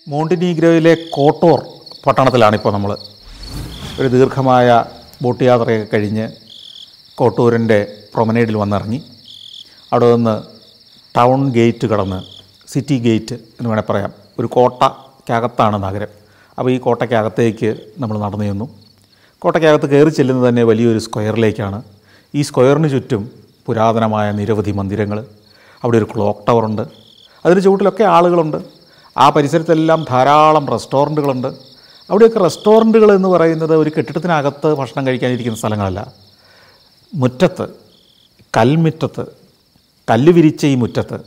മോണ്ടിനീഗ്രോയിലെ Kotor പട്ടണത്തിലാണ് ഇപ്പോൾ നമ്മൾ ഒരു ദീർഘമായ ബോട്ട് യാത്രയൊക്കെ കഴിഞ്ഞ് കോട്ടൂരിൻ്റെ പ്രൊമനേഡിൽ വന്നിറങ്ങി അവിടെ നിന്ന് ടൗൺ ഗേറ്റ് കടന്ന് സിറ്റി ഗേറ്റ് എന്ന് വേണേൽ പറയാം ഒരു കോട്ടയ്ക്കകത്താണ് നഗരം അപ്പോൾ ഈ കോട്ടയ്ക്കകത്തേക്ക് നമ്മൾ നടന്നു ചെന്നു കോട്ടയ്ക്കകത്ത് കയറി ചെല്ലുന്നത് തന്നെ വലിയൊരു സ്ക്വയറിലേക്കാണ് ഈ സ്ക്വയറിന് ചുറ്റും പുരാതനമായ നിരവധി മന്ദിരങ്ങൾ അവിടെ ഒരു ക്ലോക്ക് ടവറുണ്ട് അതിന് ചുവട്ടിലൊക്കെ ആളുകളുണ്ട് ആ പരിസരത്തെല്ലാം ധാരാളം റെസ്റ്റോറൻറ്റുകളുണ്ട് അവിടെയൊക്കെ റെസ്റ്റോറൻറ്റുകൾ എന്ന് പറയുന്നത് ഒരു കെട്ടിടത്തിനകത്ത് ഭക്ഷണം കഴിക്കാനിരിക്കുന്ന സ്ഥലങ്ങളല്ല മുറ്റത്ത് കൽമുറ്റത്ത് കല്ല് വിരിച്ച ഈ മുറ്റത്ത്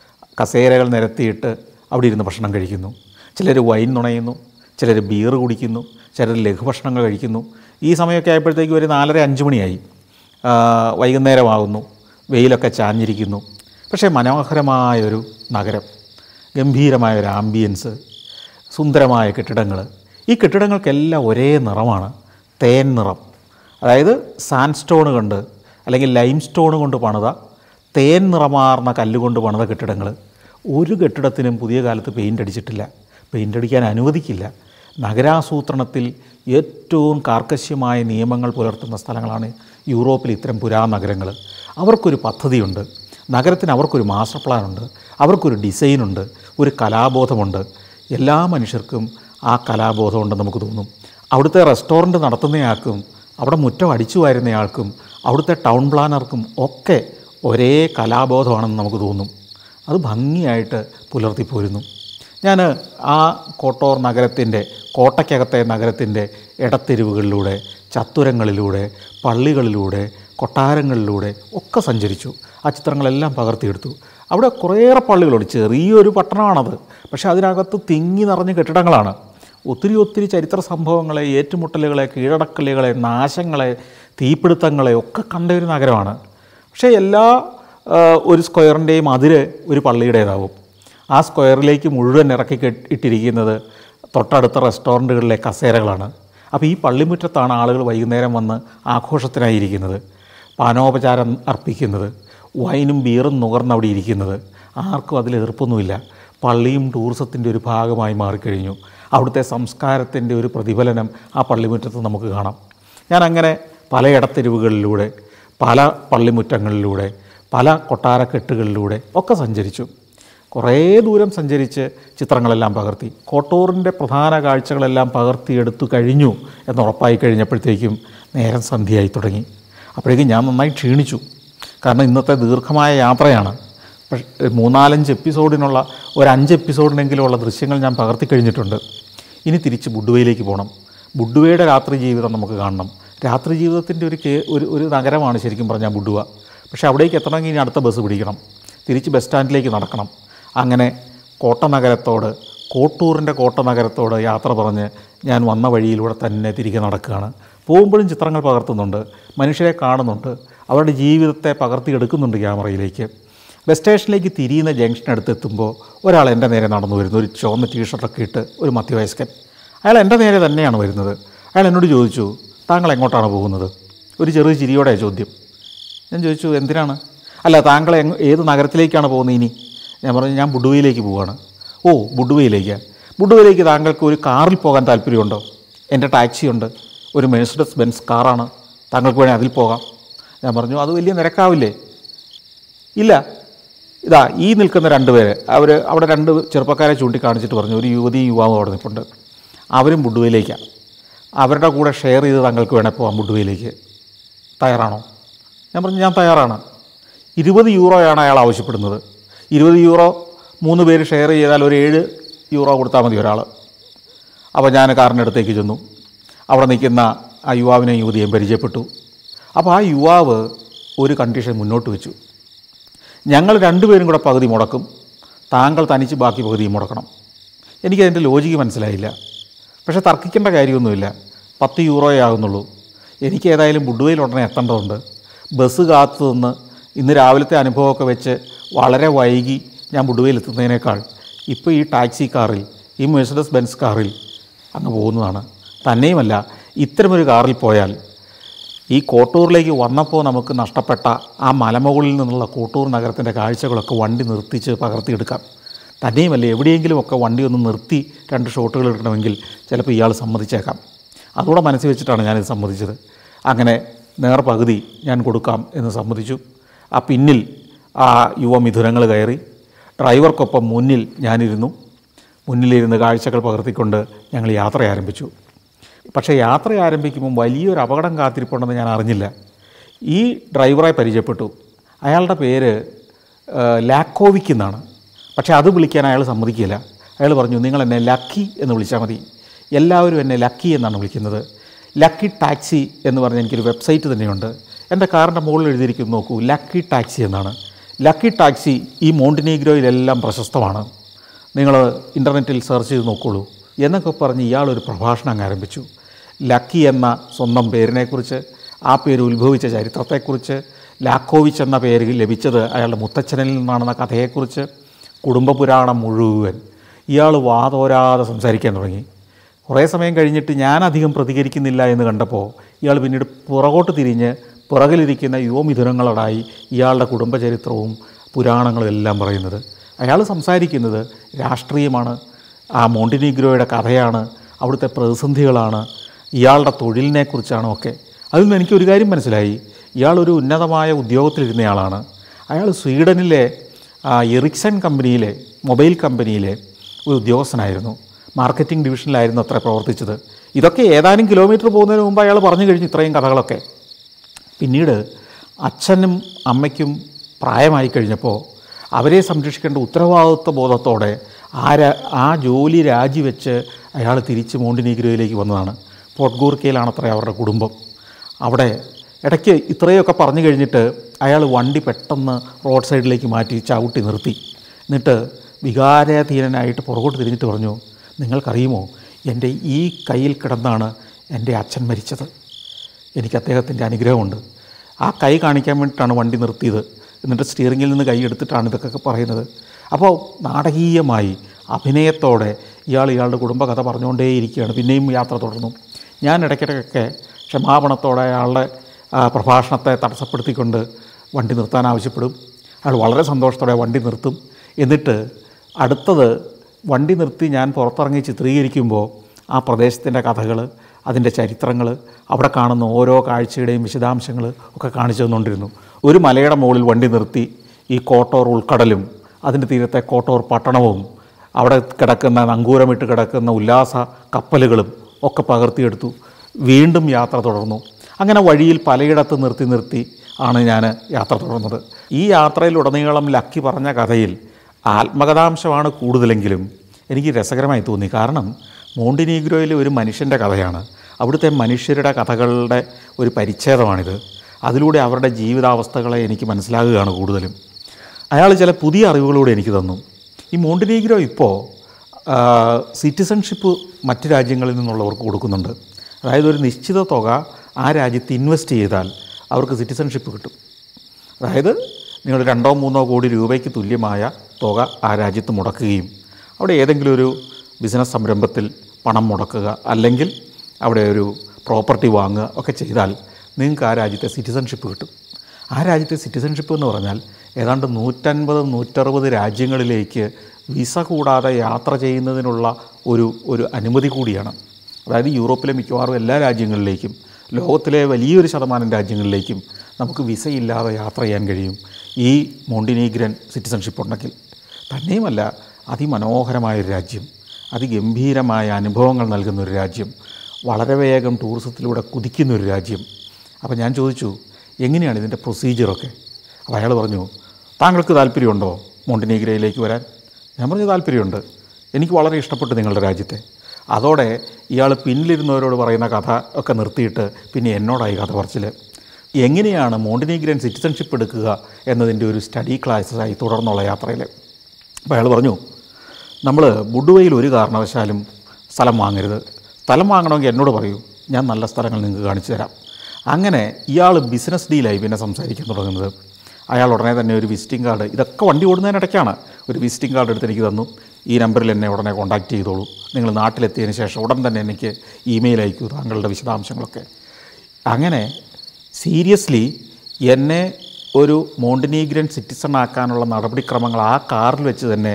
കസേരകൾ നിരത്തിയിട്ട് അവിടെ ഇരുന്ന് ഭക്ഷണം കഴിക്കുന്നു ചിലർ വൈൻ നുണയുന്നു ചിലർ ബീർ കുടിക്കുന്നു ചിലർ ലഘുഭക്ഷണങ്ങൾ കഴിക്കുന്നു ഈ സമയമൊക്കെ ആയപ്പോഴത്തേക്ക് ഒരു നാലര അഞ്ച് മണിയായി ആ, വൈകുന്നേരമാകുന്നു വെയിലൊക്കെ ചാഞ്ഞിരിക്കുന്നു പക്ഷേ മനോഹരമായൊരു നഗരം ഗംഭീരമായ ഒരു ആംബിയൻസ് സുന്ദരമായ കെട്ടിടങ്ങൾ ഈ കെട്ടിടങ്ങൾക്കെല്ലാം ഒരേ നിറമാണ് തേൻ നിറം അതായത് സാൻഡ് സ്റ്റോൺ കൊണ്ട് അല്ലെങ്കിൽ ലൈം സ്റ്റോൺ കൊണ്ട് പണിത തേൻ നിറമാർന്ന കല്ലുകൊണ്ട് പണിത കെട്ടിടങ്ങൾ ഒരു കെട്ടിടത്തിനും പുതിയ കാലത്ത് പെയിൻ്റ് അടിച്ചിട്ടില്ല പെയിൻ്റ് അടിക്കാൻ അനുവദിക്കില്ല നഗരാസൂത്രണത്തിൽ ഏറ്റവും കാർക്കശ്യമായ നിയമങ്ങൾ പുലർത്തുന്ന സ്ഥലങ്ങളാണ് യൂറോപ്പിൽ ഇത്തരം പുരാനഗരങ്ങൾ അവർക്കൊരു പദ്ധതിയുണ്ട് നഗരത്തിന് അവർക്കൊരു മാസ്റ്റർ പ്ലാനുണ്ട് അവർക്കൊരു ഡിസൈനുണ്ട് ഒരു കലാബോധമുണ്ട് എല്ലാ മനുഷ്യർക്കും ആ കലാബോധമുണ്ടെന്ന് നമുക്ക് തോന്നും അവിടുത്തെ റെസ്റ്റോറൻറ്റ് നടത്തുന്നയാൾക്കും അവിടെ മുറ്റം അടിച്ചു വാരുന്നയാൾക്കും അവിടുത്തെ ടൗൺ പ്ലാനർക്കും ഒക്കെ ഒരേ കലാബോധമാണെന്ന് നമുക്ക് തോന്നും അത് ഭംഗിയായിട്ട് പുലർത്തിപ്പോരുന്നു ഞാൻ ആ കോട്ടോർ നഗരത്തിൻ്റെ കോട്ടയ്ക്കകത്തെ നഗരത്തിൻ്റെ ഇടത്തെരുവുകളിലൂടെ ചത്തുരങ്ങളിലൂടെ പള്ളികളിലൂടെ കൊട്ടാരങ്ങളിലൂടെ ഒക്കെ സഞ്ചരിച്ചു ആ ചിത്രങ്ങളെല്ലാം പകർത്തിയെടുത്തു അവിടെ കുറേയേറെ പള്ളികളുണ്ട് ചെറിയൊരു പട്ടണമാണത് പക്ഷേ അതിനകത്ത് തിങ്ങി നിറഞ്ഞ കെട്ടിടങ്ങളാണ് ഒത്തിരി ഒത്തിരി ചരിത്ര സംഭവങ്ങളെ ഏറ്റുമുട്ടലുകളെ കീഴടക്കലുകളെ നാശങ്ങളെ തീപിടുത്തങ്ങളെ ഒക്കെ കണ്ട ഒരു നഗരമാണ് പക്ഷേ എല്ലാ ആ, ഒരു സ്ക്വയറിൻ്റെയും അതിര് ഒരു പള്ളിയുടേതാവും ആ സ്ക്വയറിലേക്ക് മുഴുവൻ ഇറക്കി കെട്ടി ഇട്ടിരിക്കുന്നത് തൊട്ടടുത്ത റെസ്റ്റോറൻറ്റുകളിലെ കസേരകളാണ് അപ്പോൾ ഈ പള്ളിമുറ്റത്താണ് ആളുകൾ വൈകുന്നേരം വന്ന് ആഘോഷത്തിനായിരിക്കുന്നത് പാനോപചാരം അർപ്പിക്കുന്നത് വൈനും ബീറും നുകർന്ന് അവിടെ ഇരിക്കുന്നത് ആർക്കും അതിൽ എതിർപ്പൊന്നുമില്ല പള്ളിയും ടൂറിസത്തിൻ്റെ ഒരു ഭാഗമായി മാറിക്കഴിഞ്ഞു അവിടുത്തെ സംസ്കാരത്തിൻ്റെ ഒരു പ്രതിഫലനം ആ പള്ളിമുറ്റത്ത് നമുക്ക് കാണാം ഞാൻ അങ്ങനെ പല ഇടത്തെരുവുകളിലൂടെ പല പള്ളിമുറ്റങ്ങളിലൂടെ പല കൊട്ടാരക്കെട്ടുകളിലൂടെ ഒക്കെ സഞ്ചരിച്ചു കുറേ ദൂരം സഞ്ചരിച്ച് ചിത്രങ്ങളെല്ലാം പകർത്തി കോട്ടൂറിൻ്റെ പ്രധാന കാഴ്ചകളെല്ലാം പകർത്തിയെടുത്തു കഴിഞ്ഞു എന്ന് ഉറപ്പായി കഴിഞ്ഞപ്പോഴത്തേക്കും നേരം സന്ധ്യയായി തുടങ്ങി അപ്പോഴേക്കും ഞാൻ നന്നായി ക്ഷീണിച്ചു കാരണം ഇന്നത്തെ ദീർഘമായ യാത്രയാണ് പക്ഷേ മൂന്നാലഞ്ച് എപ്പിസോഡിനുള്ള ഒരു അഞ്ച് എപ്പിസോഡിനെങ്കിലും ഉള്ള ദൃശ്യങ്ങൾ ഞാൻ പകർത്തി കഴിഞ്ഞിട്ടുണ്ട് ഇനി തിരിച്ച് ബുഡുവയിലേക്ക് പോകണം ബുഡുവയുടെ രാത്രി ജീവിതം നമുക്ക് കാണണം രാത്രി ജീവിതത്തിൻ്റെ ഒരു കേ ഒരു ഒരു നഗരമാണ് ശരിക്കും പറഞ്ഞാൽ ബുഡുവ പക്ഷേ അവിടേക്ക് എത്തണമെങ്കിൽ ഇനി അടുത്ത ബസ് പിടിക്കണം തിരിച്ച് ബസ് സ്റ്റാൻഡിലേക്ക് നടക്കണം അങ്ങനെ കോട്ട നഗരത്തോട് കോട്ടൂറിൻ്റെ കോട്ട നഗരത്തോട് യാത്ര പറഞ്ഞ് ഞാൻ വന്ന വഴിയിലൂടെ തന്നെ തിരികെ നടക്കുകയാണ് പോകുമ്പോഴും ചിത്രങ്ങൾ പകർത്തുന്നുണ്ട് മനുഷ്യരെ കാണുന്നുണ്ട് അവരുടെ ജീവിതത്തെ പകർത്തിയെടുക്കുന്നുണ്ട് ക്യാമറയിലേക്ക് ബസ് സ്റ്റേഷനിലേക്ക് തിരിയുന്ന ജംഗ്ഷൻ അടുത്തെത്തുമ്പോൾ ഒരാൾ എൻ്റെ നേരെ നടന്നു വരുന്നു ഒരു ചുവന്ന ടീഷർട്ടൊക്കെ ഇട്ട് ഒരു മധ്യവയസ്കൻ അയാൾ എൻ്റെ നേരെ തന്നെയാണ് വരുന്നത് അയാൾ എന്നോട് ചോദിച്ചു താങ്കൾ എങ്ങോട്ടാണ് പോകുന്നത് ഒരു ചെറിയ ചിരിയോടെ ചോദ്യം ഞാൻ ചോദിച്ചു എന്തിനാണ് അല്ല താങ്കൾ എങ് ഏത് നഗരത്തിലേക്കാണ് പോകുന്നത് ഇനി ഞാൻ പറഞ്ഞു ഞാൻ ബുഡുവയിലേക്ക് പോവാണ് ഓ ബുഡുവയിലേക്ക് ബുഡുവയിലേക്ക് താങ്കൾക്ക് ഒരു കാറിൽ പോകാൻ താല്പര്യമുണ്ടോ എൻ്റെ ടാക്സി ഉണ്ട് ഒരു മെഴ്സിഡസ് ബെൻസ് കാറാണ് താങ്കൾക്ക് വേണേൽ അതിൽ പോകാം ഞാൻ പറഞ്ഞു അത് വലിയ നിരക്കാവില്ലേ ഇല്ല ഇതാ ഈ നിൽക്കുന്ന രണ്ട് പേര് അവർ അവിടെ രണ്ട് ചെറുപ്പക്കാരെ ചൂണ്ടിക്കാണിച്ചിട്ട് പറഞ്ഞു ഒരു യുവതി യുവാവും അവിടെ നിൽപ്പുണ്ട് അവരും ബുഡുവയിലേക്കാണ് അവരുടെ കൂടെ ഷെയർ ചെയ്ത് താങ്കൾക്ക് വേണേൽ പോകാം ബുഡുവയിലേക്ക് തയ്യാറാണോ ഞാൻ പറഞ്ഞു ഞാൻ തയ്യാറാണ് ഇരുപത് യൂറോയാണ് അയാൾ ആവശ്യപ്പെടുന്നത് ഇരുപത് യൂറോ മൂന്ന് പേര് ഷെയർ ചെയ്താൽ ഒരു ഏഴ് യൂറോ കൊടുത്താൽ മതി ഒരാൾ അപ്പോൾ ഞാൻ കാറിൻ്റെ അടുത്തേക്ക് ചെന്നു അവിടെ നിൽക്കുന്ന ആ യുവാവിനെയും യുവതിയെയും പരിചയപ്പെട്ടു അപ്പോൾ ആ യുവാവ് ഒരു കണ്ടീഷൻ മുന്നോട്ട് വെച്ചു ഞങ്ങൾ രണ്ടുപേരും കൂടെ പകുതി മുടക്കും താങ്കൾ തനിച്ച് ബാക്കി പകുതിയും മുടക്കണം എനിക്കതിൻ്റെ ലോജിക്ക് മനസ്സിലായില്ല പക്ഷേ തർക്കിക്കേണ്ട കാര്യമൊന്നുമില്ല പത്ത് യൂറോയേ ആകുന്നുള്ളൂ എനിക്ക് ഏതായാലും ബുഡുവയിൽ ഉടനെ എത്തേണ്ടതുണ്ട് ബസ് കാത്തു നിന്ന് ഇന്ന് രാവിലത്തെ അനുഭവമൊക്കെ വെച്ച് വളരെ വൈകി ഞാൻ ബുഡുവയിൽ എത്തുന്നതിനേക്കാൾ ഇപ്പോൾ ഈ ടാക്സി കാറിൽ ഈ മെഴ്സഡസ് ബെൻസ് കാറിൽ അങ്ങ് പോകുന്നതാണ് തന്നെയുമല്ല ഇത്തരമൊരു കാറിൽ പോയാൽ ഈ കോട്ടൂറിലേക്ക് വന്നപ്പോൾ നമുക്ക് നഷ്ടപ്പെട്ട ആ മലമുകളിൽ നിന്നുള്ള കോട്ടൂർ നഗരത്തിൻ്റെ കാഴ്ചകളൊക്കെ വണ്ടി നിർത്തിച്ച് പകർത്തിയെടുക്കാം തന്നെയുമല്ല എവിടെയെങ്കിലുമൊക്കെ വണ്ടി ഒന്ന് നിർത്തി രണ്ട് ഷോട്ടുകൾ എടുക്കണമെങ്കിൽ ചിലപ്പോൾ ഇയാൾ സമ്മതിച്ചേക്കാം അതുകൂടെ മനസ്സിൽ വെച്ചിട്ടാണ് ഞാനിത് സമ്മതിച്ചത് അങ്ങനെ നേർ പകുതി ഞാൻ കൊടുക്കാം എന്ന് സമ്മതിച്ചു ആ പിന്നിൽ ആ യുവമിഥുനങ്ങൾ കയറി ഡ്രൈവർക്കൊപ്പം മുന്നിൽ ഞാനിരുന്നു മുന്നിലിരുന്ന് കാഴ്ചകൾ പകർത്തിക്കൊണ്ട് ഞങ്ങൾ യാത്ര ആരംഭിച്ചു പക്ഷേ യാത്ര ആരംഭിക്കുമ്പോൾ വലിയൊരു അപകടം കാത്തിരിപ്പുണ്ടെന്ന് ഞാൻ അറിഞ്ഞില്ല ഈ ഡ്രൈവറെ പരിചയപ്പെട്ടു അയാളുടെ പേര് ആ, ലാക്കോവിക് എന്നാണ് പക്ഷേ അത് വിളിക്കാൻ അയാൾ സമ്മതിക്കില്ല അയാൾ പറഞ്ഞു നിങ്ങൾ എന്നെ ലക്കി എന്ന് വിളിച്ചാൽ മതി എല്ലാവരും എന്നെ ലക്കി എന്നാണ് വിളിക്കുന്നത് ലക്കി ടാക്സി എന്ന് പറഞ്ഞ എനിക്കൊരു വെബ്സൈറ്റ് തന്നെയുണ്ട് എൻ്റെ കാറിൻ്റെ മുകളിൽ എഴുതിയിരിക്കുന്നു നോക്കൂ ലക്കി ടാക്സി എന്നാണ് ലക്കി ടാക്സി ഈ മോണ്ടിനീഗ്രോയിലെല്ലാം പ്രശസ്തമാണ് നിങ്ങൾ ഇൻ്റർനെറ്റിൽ സെർച്ച് ചെയ്ത് നോക്കോളൂ എന്നൊക്കെ പറഞ്ഞ് ഇയാളൊരു പ്രഭാഷണം അങ്ങ് ആരംഭിച്ചു ലക്കി എന്ന സ്വന്തം പേരിനെക്കുറിച്ച് ആ പേര് ഉത്ഭവിച്ച ചരിത്രത്തെക്കുറിച്ച് ലാക്കോവിച്ച് എന്ന പേര് ലഭിച്ചത് അയാളുടെ മുത്തച്ഛനിൽ നിന്നാണെന്ന കഥയെക്കുറിച്ച് കുടുംബപുരാണം മുഴുവൻ ഇയാൾ വാതോരാതെ സംസാരിക്കാൻ തുടങ്ങി കുറേ സമയം കഴിഞ്ഞിട്ട് ഞാൻ അധികം പ്രതികരിക്കുന്നില്ല എന്ന് കണ്ടപ്പോൾ ഇയാൾ പിന്നീട് പുറകോട്ട് തിരിഞ്ഞ് പുറകിലിരിക്കുന്ന യുവമിഥുനങ്ങളോടായി ഇയാളുടെ കുടുംബചരിത്രവും പുരാണങ്ങളും എല്ലാം പറയുന്നത് അയാൾ സംസാരിക്കുന്നത് രാഷ്ട്രീയമാണ് ആ മോണ്ടിനിഗ്രോയുടെ കഥയാണ് അവിടുത്തെ പ്രതിസന്ധികളാണ് ഇയാളുടെ തൊഴിലിനെക്കുറിച്ചാണ് ഒക്കെ അതിൽ നിന്ന് എനിക്കൊരു കാര്യം മനസ്സിലായി ഇയാളൊരു ഉന്നതമായ ഉദ്യോഗത്തിലിരുന്നയാളാണ് അയാൾ സ്വീഡനിലെ ആ, എറിക്സൺ കമ്പനിയിലെ മൊബൈൽ കമ്പനിയിലെ ഒരു ഉദ്യോഗസ്ഥനായിരുന്നു മാർക്കറ്റിംഗ് ഡിവിഷനിലായിരുന്നു അത്ര പ്രവർത്തിച്ചത് ഇതൊക്കെ ഏതാനും കിലോമീറ്റർ പോകുന്നതിന് മുമ്പ് അയാൾ പറഞ്ഞു കഴിഞ്ഞു ഇത്രയും കഥകളൊക്കെ പിന്നീട് അച്ഛനും അമ്മയ്ക്കും പ്രായമായി കഴിഞ്ഞപ്പോൾ അവരെ സംരക്ഷിക്കേണ്ട ഉത്തരവാദിത്വ ബോധത്തോടെ ആ രാ- ആ ജോലി രാജിവെച്ച് അയാൾ തിരിച്ച് മോണ്ടിനീഗ്രോയിലേക്ക് വന്നതാണ് പോട്ട്ഗൂർക്കയിലാണത്രേ അവരുടെ കുടുംബം അവിടെ ഇടയ്ക്ക് ഇത്രയൊക്കെ പറഞ്ഞു കഴിഞ്ഞിട്ട് അയാൾ വണ്ടി പെട്ടെന്ന് റോഡ് സൈഡിലേക്ക് മാറ്റി ചവിട്ടി നിർത്തി എന്നിട്ട് വികാരാധീനനായിട്ട് പുറകോട്ട് തിരിഞ്ഞിട്ട് പറഞ്ഞു നിങ്ങൾക്കറിയുമോ എൻ്റെ ഈ കയ്യിൽ കിടന്നാണ് എൻ്റെ അച്ഛൻ മരിച്ചത് എനിക്ക് അദ്ദേഹത്തിൻ്റെ അനുഗ്രഹമുണ്ട് ആ കൈ കാണിക്കാൻ വേണ്ടിയിട്ടാണ് വണ്ടി നിർത്തിയത് എന്നിട്ട് സ്റ്റിയറിങ്ങിൽ നിന്ന് കൈ എടുത്തിട്ടാണ് ഇതൊക്കെ പറയുന്നത് അപ്പോൾ നാടകീയമായി അഭിനയത്തോടെ ഇയാൾ ഇയാളുടെ കുടുംബകഥ പറഞ്ഞുകൊണ്ടേയിരിക്കുകയാണ് പിന്നെയും യാത്ര തുടർന്നു ഞാൻ ഇടയ്ക്കിടയ്ക്കൊക്കെ ക്ഷമാപണത്തോടെ അയാളുടെ ആ, പ്രഭാഷണത്തെ തടസ്സപ്പെടുത്തിക്കൊണ്ട് വണ്ടി നിർത്താൻ ആവശ്യപ്പെടും അയാൾ വളരെ സന്തോഷത്തോടെ വണ്ടി നിർത്തും എന്നിട്ട് അടുത്തത് വണ്ടി നിർത്തി ഞാൻ പുറത്തിറങ്ങി ചിത്രീകരിക്കുമ്പോൾ ആ പ്രദേശത്തിൻ്റെ കഥകൾ അതിൻ്റെ ചരിത്രങ്ങൾ അവിടെ കാണുന്ന ഓരോ കാഴ്ചയുടെയും വിശദാംശങ്ങൾ ഒക്കെ കാണിച്ചു തന്നുകൊണ്ടിരുന്നു ഒരു മലയുടെ മുകളിൽ വണ്ടി നിർത്തി ഈ കോട്ടോർ ഉൾക്കടലും അതിൻ്റെ തീരത്തെ കോട്ടോർ പട്ടണവും അവിടെ കിടക്കുന്ന നങ്കൂരമിട്ട് കിടക്കുന്ന ഉല്ലാസ കപ്പലുകളും ഒക്കെ പകർത്തിയെടുത്തു വീണ്ടും യാത്ര തുടർന്നു അങ്ങനെ വഴിയിൽ പലയിടത്ത് നിർത്തി നിർത്തി ആണ് ഞാൻ യാത്ര തുടർന്നത് ഈ യാത്രയിലുടനീളം ലക്കി പറഞ്ഞ കഥയിൽ ആത്മകഥാംശമാണ് കൂടുതലെങ്കിലും എനിക്ക് രസകരമായി തോന്നി കാരണം മോണ്ടിനീഗ്രോയിലെ ഒരു മനുഷ്യൻ്റെ കഥയാണ് അവിടുത്തെ മനുഷ്യരുടെ കഥകളുടെ ഒരു പരിച്ഛേദമാണിത് അതിലൂടെ അവരുടെ ജീവിതാവസ്ഥകളെ എനിക്ക് മനസ്സിലാകുകയാണ് കൂടുതലും അയാൾ ചില പുതിയ അറിവുകളൂടെ എനിക്ക് തന്നു ഈ മോണ്ടിനീഗ്രോ ഇപ്പോൾ സിറ്റിസൺഷിപ്പ് മറ്റ് രാജ്യങ്ങളിൽ നിന്നുള്ളവർക്ക് കൊടുക്കുന്നുണ്ട് അതായത് ഒരു നിശ്ചിത തുക ആ രാജ്യത്ത് ഇൻവെസ്റ്റ് ചെയ്താൽ അവർക്ക് സിറ്റിസൺഷിപ്പ് കിട്ടും അതായത് നിങ്ങൾ രണ്ടോ മൂന്നോ കോടി രൂപയ്ക്ക് തുല്യമായ തുക ആ രാജ്യത്ത് മുടക്കുകയും അവിടെ ഏതെങ്കിലും ഒരു ബിസിനസ് സംരംഭത്തിൽ പണം മുടക്കുക അല്ലെങ്കിൽ അവിടെ ഒരു പ്രോപ്പർട്ടി വാങ്ങുക ഒക്കെ ചെയ്താൽ നിങ്ങൾക്ക് ആ രാജ്യത്തെ സിറ്റിസൺഷിപ്പ് കിട്ടും ആ രാജ്യത്തെ സിറ്റിസൺഷിപ്പ് എന്ന് പറഞ്ഞാൽ ഏതാണ്ട് നൂറ്റൻപത് നൂറ്ററുപത് രാജ്യങ്ങളിലേക്ക് വിസ കൂടാതെ യാത്ര ചെയ്യുന്നതിനുള്ള ഒരു ഒരു അനുമതി കൂടിയാണ് അതായത് യൂറോപ്പിലെ മിക്കവാറും എല്ലാ രാജ്യങ്ങളിലേക്കും ലോകത്തിലെ വലിയൊരു ശതമാനം രാജ്യങ്ങളിലേക്കും നമുക്ക് വിസയില്ലാതെ യാത്ര ചെയ്യാൻ കഴിയും ഈ മോണ്ടിനീഗ്രൻ സിറ്റിസൺഷിപ്പ് ഉണ്ടെങ്കിൽ തന്നെയുമല്ല അതിമനോഹരമായൊരു രാജ്യം അതിഗംഭീരമായ അനുഭവങ്ങൾ നൽകുന്ന ഒരു രാജ്യം വളരെ വേഗം ടൂറിസത്തിലൂടെ കുതിക്കുന്ന ഒരു രാജ്യം അപ്പോൾ ഞാൻ ചോദിച്ചു എങ്ങനെയാണ് ഇതിൻ്റെ പ്രൊസീജിയറൊക്കെ അപ്പോൾ അയാൾ പറഞ്ഞു താങ്കൾക്ക് താല്പര്യമുണ്ടോ മോണ്ടിനീഗ്രയിലേക്ക് വരാൻ ഞാൻ പറഞ്ഞു താല്പര്യമുണ്ട് എനിക്ക് വളരെ ഇഷ്ടപ്പെട്ടു നിങ്ങളുടെ രാജ്യത്തെ അതോടെ ഇയാൾ പിന്നിലിരുന്നവരോട് പറയുന്ന കഥ ഒക്കെ നിർത്തിയിട്ട് പിന്നെ എന്നോടായി കഥ പറച്ചിൽ എങ്ങനെയാണ് മോണ്ടിനീഗ്രൻ സിറ്റിസൺഷിപ്പ് എടുക്കുക എന്നതിൻ്റെ ഒരു സ്റ്റഡി ക്ലാസ്സായി തുടർന്നുള്ള യാത്രയിൽ അപ്പോൾ അയാൾ പറഞ്ഞു നമ്മൾ ബുഡുവയിൽ ഒരു കാരണവശാലും സ്ഥലം വാങ്ങരുത് സ്ഥലം വാങ്ങണമെങ്കിൽ എന്നോട് പറയൂ ഞാൻ നല്ല സ്ഥലങ്ങൾ നിങ്ങൾക്ക് കാണിച്ചു തരാം അങ്ങനെ ഇയാൾ ബിസിനസ് ഡീലായി പിന്നെ സംസാരിക്കാൻ തുടങ്ങുന്നത് അയാൾ ഉടനെ തന്നെ ഒരു വിസിറ്റിംഗ് കാർഡ് ഇതൊക്കെ വണ്ടി ഓടുന്നതിനിടയ്ക്കാണ് ഒരു വിസിറ്റിംഗ് കാർഡ് എടുത്ത് എനിക്ക് തന്നു ഈ നമ്പറിൽ എന്നെ ഉടനെ കോൺടാക്റ്റ് ചെയ്തോളൂ നിങ്ങൾ നാട്ടിലെത്തിയതിന് ശേഷം ഉടൻ തന്നെ എനിക്ക് ഇമെയിൽ അയക്കൂ താങ്കളുടെ വിശദാംശങ്ങളൊക്കെ അങ്ങനെ സീരിയസ്ലി എന്നെ ഒരു മോണ്ടിനീഗ്രൻ സിറ്റിസൺ ആക്കാനുള്ള നടപടിക്രമങ്ങൾ ആ കാറിൽ വെച്ച് തന്നെ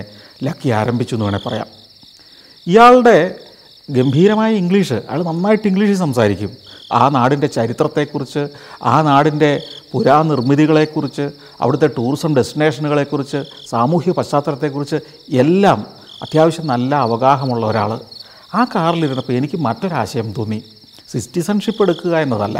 ലക്കി ആരംഭിച്ചു എന്ന് വേണേൽ പറയാം ഇയാളുടെ ഗംഭീരമായ ഇംഗ്ലീഷ് അയാൾ നന്നായിട്ട് ഇംഗ്ലീഷിൽ സംസാരിക്കും ആ നാടിൻ്റെ ചരിത്രത്തെക്കുറിച്ച് ആ നാടിൻ്റെ പുരാനിർമ്മിതികളെക്കുറിച്ച് അവിടുത്തെ ടൂറിസം ഡെസ്റ്റിനേഷനുകളെക്കുറിച്ച് സാമൂഹ്യ പശ്ചാത്തലത്തെക്കുറിച്ച് എല്ലാം അത്യാവശ്യം നല്ല അവഗാഹമുള്ള ഒരാൾ ആ കാറിലിരുന്നപ്പോൾ എനിക്ക് മറ്റൊരാശയം തോന്നി സിറ്റിസൺഷിപ്പ് എടുക്കുക എന്നതല്ല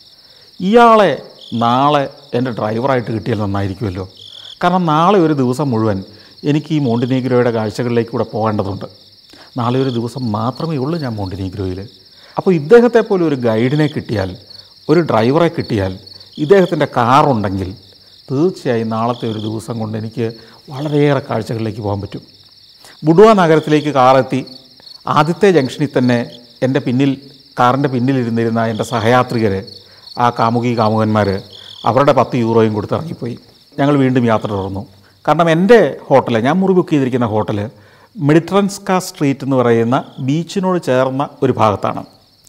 ഇയാളെ നാളെ എൻ്റെ ഡ്രൈവറായിട്ട് കിട്ടിയാൽ നന്നായിരിക്കുമല്ലോ കാരണം നാളെ ഒരു ദിവസം മുഴുവൻ എനിക്ക് ഈ മോണ്ടിനീഗ്രോയുടെ കാഴ്ചകളിലേക്ക് കൂടെ പോകേണ്ടതുണ്ട് നാളെ ഒരു ദിവസം മാത്രമേ ഉള്ളൂ ഞാൻ മോണ്ടിനീഗ്രോയിൽ അപ്പോൾ ഇദ്ദേഹത്തെ പോലെ ഒരു ഗൈഡിനെ കിട്ടിയാൽ ഒരു ഡ്രൈവറെ കിട്ടിയാൽ ഇദ്ദേഹത്തിൻ്റെ കാറുണ്ടെങ്കിൽ തീർച്ചയായും നാളത്തെ ഒരു ദിവസം കൊണ്ട് എനിക്ക് വളരെയേറെ കാഴ്ചകളിലേക്ക് പോകാൻ പറ്റും ബുഡുവ നഗരത്തിലേക്ക് കാറെത്തി ആദ്യത്തെ ജംഗ്ഷനിൽ തന്നെ എൻ്റെ പിന്നിൽ കാറിൻ്റെ പിന്നിലിരുന്നിരുന്ന എൻ്റെ സഹയാത്രികർ ആ കാമുകി കാമുകന്മാർ അവരുടെ പത്ത് യൂറോയും കൊടുത്ത് ഇറങ്ങിപ്പോയി ഞങ്ങൾ വീണ്ടും യാത്ര തുടർന്നു കാരണം എൻ്റെ ഹോട്ടൽ ഞാൻ മുറി ബുക്ക് ചെയ്തിരിക്കുന്ന ഹോട്ടൽ മെഡിട്രൻസ്ക സ്ട്രീറ്റ് എന്ന് പറയുന്ന ബീച്ചിനോട് ചേർന്ന ഒരു ഭാഗത്താണ്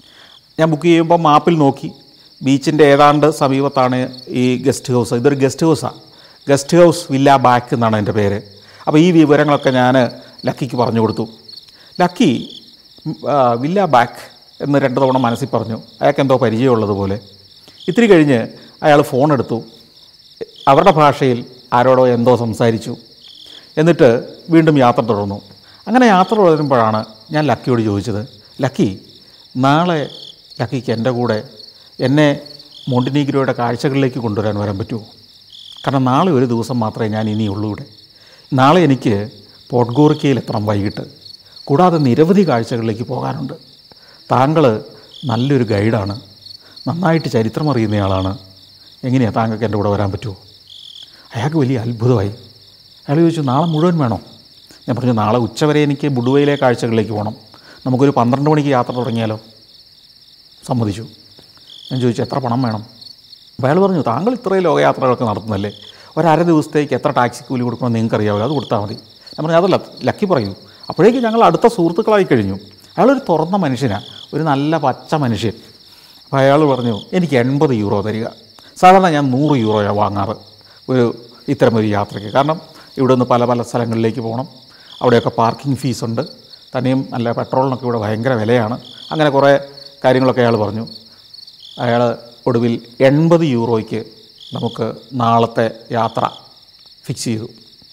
ഞാൻ ബുക്ക് ചെയ്യുമ്പോൾ മാപ്പിൽ നോക്കി ബീച്ചിൻ്റെ ഏതാണ്ട് സമീപത്താണ് ഈ ഗസ്റ്റ് ഹൗസ് ഇതൊരു ഗസ്റ്റ് ഹൗസാണ് ഗസ്റ്റ് ഹൗസ് വില്ല ബാക്ക് എന്നാണ് എൻ്റെ പേര് അപ്പോൾ ഈ വിവരങ്ങളൊക്കെ ഞാൻ ലക്കിക്ക് പറഞ്ഞു കൊടുത്തു ലക്കി ഉം, ആ, വില്ല ബാക്ക് എന്ന് രണ്ട് തവണ മനസ്സിൽ പറഞ്ഞു അയാൾക്ക് എന്തോ പരിചയമുള്ളതുപോലെ ഇത്തിരി കഴിഞ്ഞ് അയാൾ ഫോൺ എടുത്തു അവരുടെ ഭാഷയിൽ ആരോടോ എന്തോ സംസാരിച്ചു എന്നിട്ട് വീണ്ടും യാത്ര തുടർന്നു അങ്ങനെ യാത്ര തുടരുമ്പോഴാണ് ഞാൻ ലക്കിയോട് ചോദിച്ചത് ലക്കി നാളെ ലക്കിക്ക് എൻ്റെ കൂടെ എന്നെ മോണ്ടിനീഗ്രോയുടെ കാഴ്ചകളിലേക്ക് കൊണ്ടുവരാൻ വരാൻ പറ്റുമോ കാരണം നാളെ ഒരു ദിവസം മാത്രമേ ഞാൻ ഇനിയുള്ളൂ ഇവിടെ നാളെ എനിക്ക് പോട്ട്ഗോറിക്കയിൽ എത്തണം വൈകിട്ട് കൂടാതെ നിരവധി കാഴ്ചകളിലേക്ക് പോകാനുണ്ട് താങ്കൾ നല്ലൊരു ഗൈഡാണ് നന്നായിട്ട് ചരിത്രം അറിയുന്നയാളാണ് എങ്ങനെയാണ് താങ്കൾക്ക് എൻ്റെ കൂടെ വരാൻ പറ്റുമോ അയാൾക്ക് വലിയ അത്ഭുതമായി അയാൾ ചോദിച്ചു നാളെ മുഴുവൻ വേണോ ഞാൻ പറഞ്ഞു നാളെ ഉച്ചവരെ എനിക്ക് ബുഡുവയിലെ കാഴ്ചകളിലേക്ക് പോകണം നമുക്കൊരു പന്ത്രണ്ട് മണിക്ക് യാത്ര തുടങ്ങിയാലോ സമ്മതിച്ചു ഞാൻ ചോദിച്ചു എത്ര പണം വേണം അപ്പോൾ അയാൾ പറഞ്ഞു താങ്കൾ ഇത്രയും ലോകയാത്രകളൊക്കെ നടത്തുന്നല്ലേ ഒരു അര ദിവസത്തേക്ക് എത്ര ടാക്സി കൂലി കൊടുക്കണമെന്ന് നിങ്ങൾക്ക് അറിയാമല്ലോ അത് കൊടുത്താൽ മതി ഞാൻ പറഞ്ഞു അതല്ല ലക്കി പറയൂ അപ്പോഴേക്ക് ഞങ്ങൾ അടുത്ത സുഹൃത്തുക്കളായി കഴിഞ്ഞു അയാളൊരു തുറന്ന മനുഷ്യനാണ് ഒരു നല്ല പച്ച മനുഷ്യൻ അപ്പോൾ അയാൾ പറഞ്ഞു എനിക്ക് എൺപത് യൂറോ തരിക സാധാരണ ഞാൻ നൂറ് യൂറോയാണ് വാങ്ങാറ് ഒരു ഇത്തരം ഒരു യാത്രയ്ക്ക് കാരണം ഇവിടെ നിന്ന് പല പല സ്ഥലങ്ങളിലേക്ക് പോകണം അവിടെയൊക്കെ പാർക്കിംഗ് ഫീസുണ്ട് തന്നെയും നല്ല പെട്രോളിനൊക്കെ ഇവിടെ ഭയങ്കര വിലയാണ് അങ്ങനെ കുറേ കാര്യങ്ങളൊക്കെ അയാൾ പറഞ്ഞു അയാൾ ഒടുവിൽ എൺപത് യൂറോയ്ക്ക് നമുക്ക് നാളത്തെ യാത്ര ഫിക്സ് ചെയ്തു